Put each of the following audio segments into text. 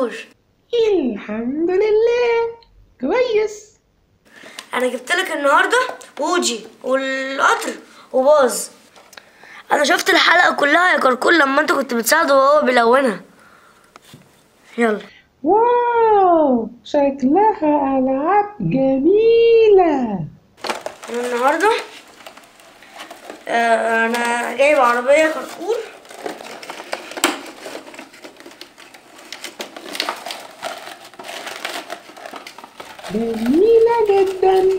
كركور الحمد لله كويس انا جبت لك النهارده ووجي والقطر وباظ انا شفت الحلقه كلها يا كركور لما انت كنت بتساعده وهو بيلونها يلا واو شكلها ألعاب جميلة انا النهارده آه، انا جايب عربيه كركور جميلة جدا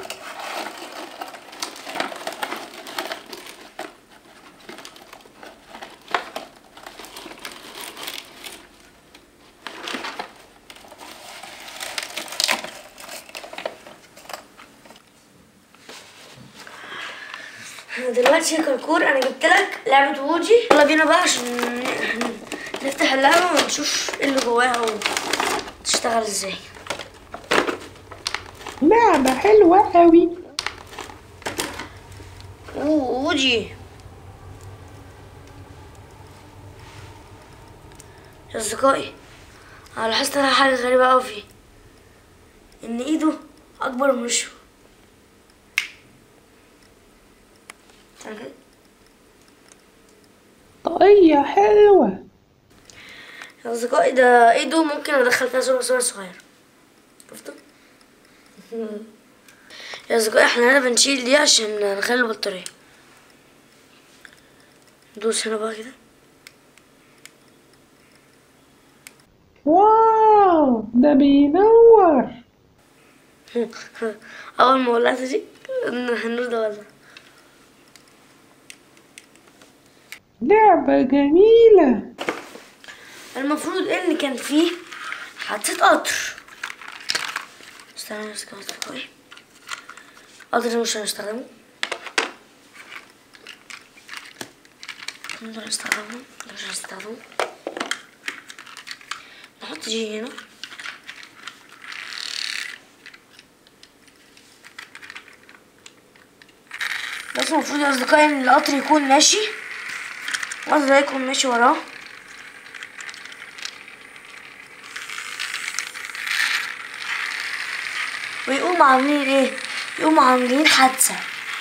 دلوقتي يا كركور انا جبت لك لعبه ووجي يلا بينا بقى عشان نفتح اللعبه ونشوف ايه اللي جواها وتشتغل ازاي لعبة حلوة قوي اوه ووجي يا اصدقائي انا لاحظت انا حاجه غريبه قوي فيه ان ايده اكبر من وشه تعال كده. طاقية حلوة يا اصدقائي ده ايده ممكن ادخل فيها صور صور صغيرة شفتوا يا اصدقائي احنا هنا بنشيل دي عشان نخلي البطارية ندوس هنا بقى كده واو ده بينور اول ما ولعت دي النور ده ولع لعبة جميلة المفروض ان كان فيه حادثة قطر استنى بس كده اصدقائي القطر ده مش هنستخدمه نقدر نستخدمه ده مش هنستخدمه نحط دي هنا بس المفروض يا اصدقائي ان القطر يكون ماشي القطر ده يكون ماشي وراه ويقوموا عاملين ايه يقوموا عاملين حادثة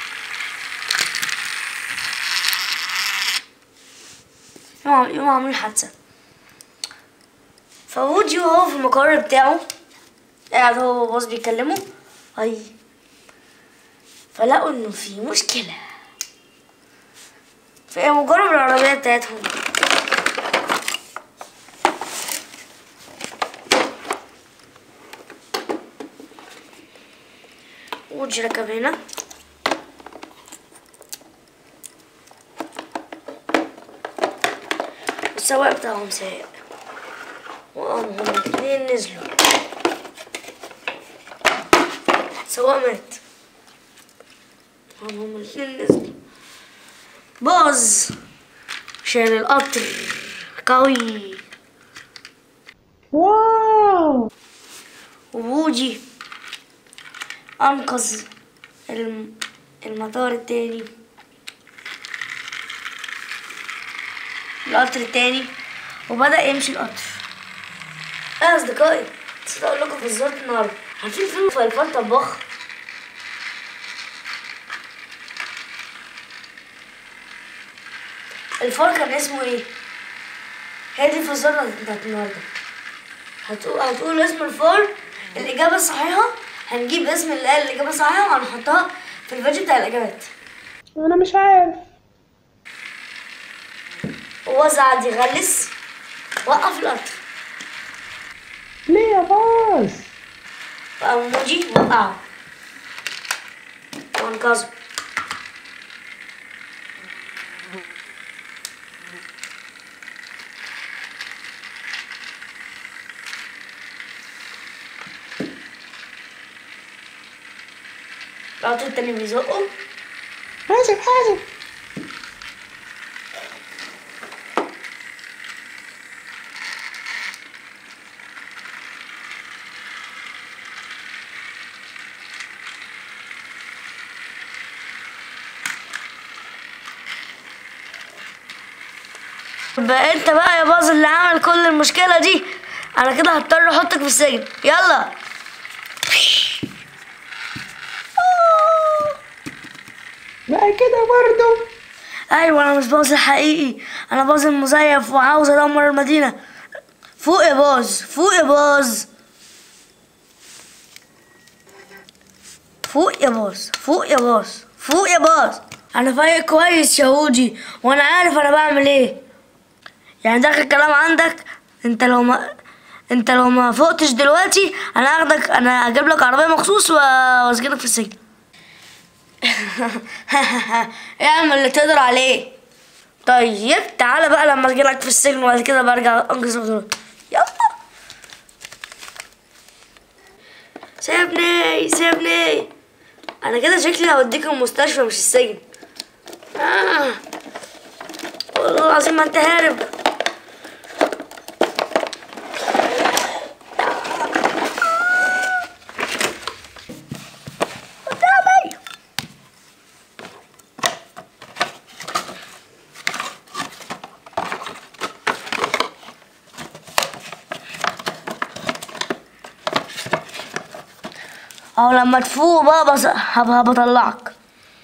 يقوموا يقوموا عاملين حادثة فوجي وهو في المقر بتاعه قاعد هو وباص بيكلموا اي فلقوا انه في مشكلة في مجرد العربية بتاعتهم وجي ركب هنا والسواق بتاعهم سايق وقاموا هما الاتنين نزلوا السواق مات قاموا هما الاتنين نزلوا باظ عشان القطر قوي واو ووجي أنقذ الم... المطار التاني القطر التاني وبدأ يمشي القطر يا أصدقائي نسيت أقول لكم في الزرط النهاردة عارفين فيلم فيفال طباخ الفار كان اسمه ايه؟ هي دي الفزارة بتاعت النهاردة هتقول هتقول اسم الفار الإجابة الصحيحة هنجيب اسم اللي قال الإجابة الصحيحة وهنحطها في الفيديو بتاع الإجابات أنا مش عارف ووزع قعد يغلس وقف القطر ليه يا باص وقام موجي وقعه وانقذه القطر التاني بيزقه حاسب حاسب بقى انت بقى يا باظ اللي عمل كل المشكلة دي انا كده هضطر احطك في السجن يلا بقى كده برضه ايوه انا مش باظ الحقيقي انا باظ المزيف وعاوز ادمر المدينه فوق يا باظ فوق يا باظ فوق يا باظ فوق يا باظ فوق يا باظ انا فايق كويس يا هودي وانا عارف انا بعمل ايه يعني ده آخر كلام عندك انت لو ما انت لو ما فوقتش دلوقتي انا هاخدك انا هجيب لك عربيه مخصوص و- واسجنك في السجن اعمل اللي تقدر عليه طيب تعالى بقى لما اجيلك في السجن وبعد كده برجع انقذ الغدور يلا سيبني سيبني انا كده شكلي هوديك المستشفى مش السجن آه. والله العظيم ما انت هارب قدامي او لما تفوق بقى بس هبقى بطلعك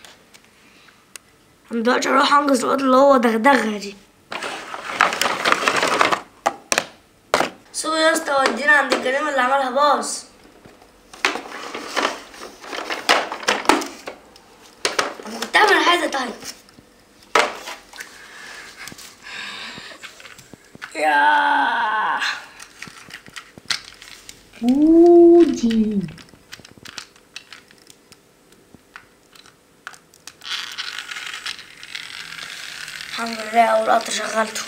انا دلوقتي اروح انقذ الواد اللي هو دغدغه دي سو يا اسطى ودينا عند الجريمه اللي عملها باص طب كنت اعمل حاجه طيب يا هودي الحمد لله اول قطر شغلته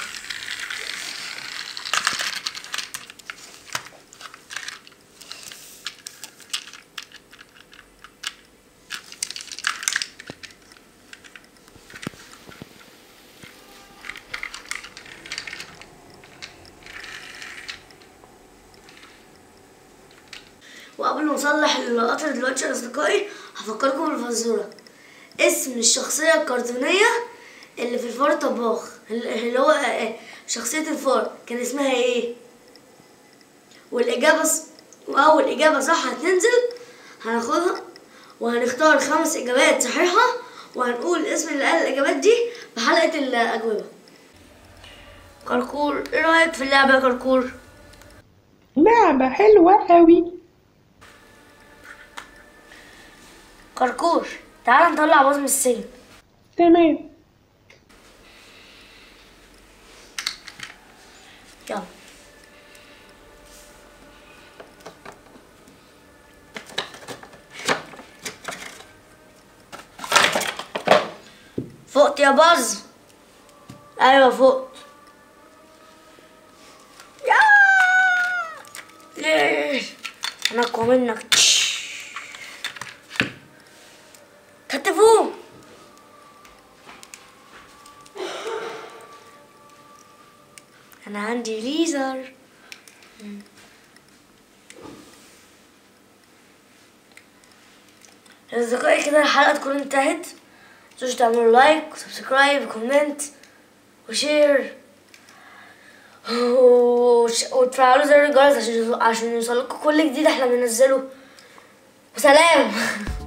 وقبل ما نصلح القطر دلوقتي يا اصدقائي هفكركم بالفزوره اسم الشخصيه الكرتونيه اللي في الفار طباخ اللي هو آه، شخصيه الفار كان اسمها ايه والاجابه ص... واول اجابه صح هتنزل هناخدها وهنختار خمس اجابات صحيحه وهنقول اسم اللي قال الاجابات دي في حلقه الاجوبه كركور ايه رايك في اللعبه يا كركور لعبة حلوة قوي كركور تعال نطلع باظ من السجن تمام يلا فقت يا باز ايوه فقت يا ليه انا اقوى منك كتفوه انا عندي ليزر اصدقائي كده الحلقه تكون انتهت متنسوش تعملوا لايك وسبسكرايب وكومنت وشير وش- وتفعلوا زر الجرس عشان عشان يوصلكوا كل جديد احنا بننزله وسلام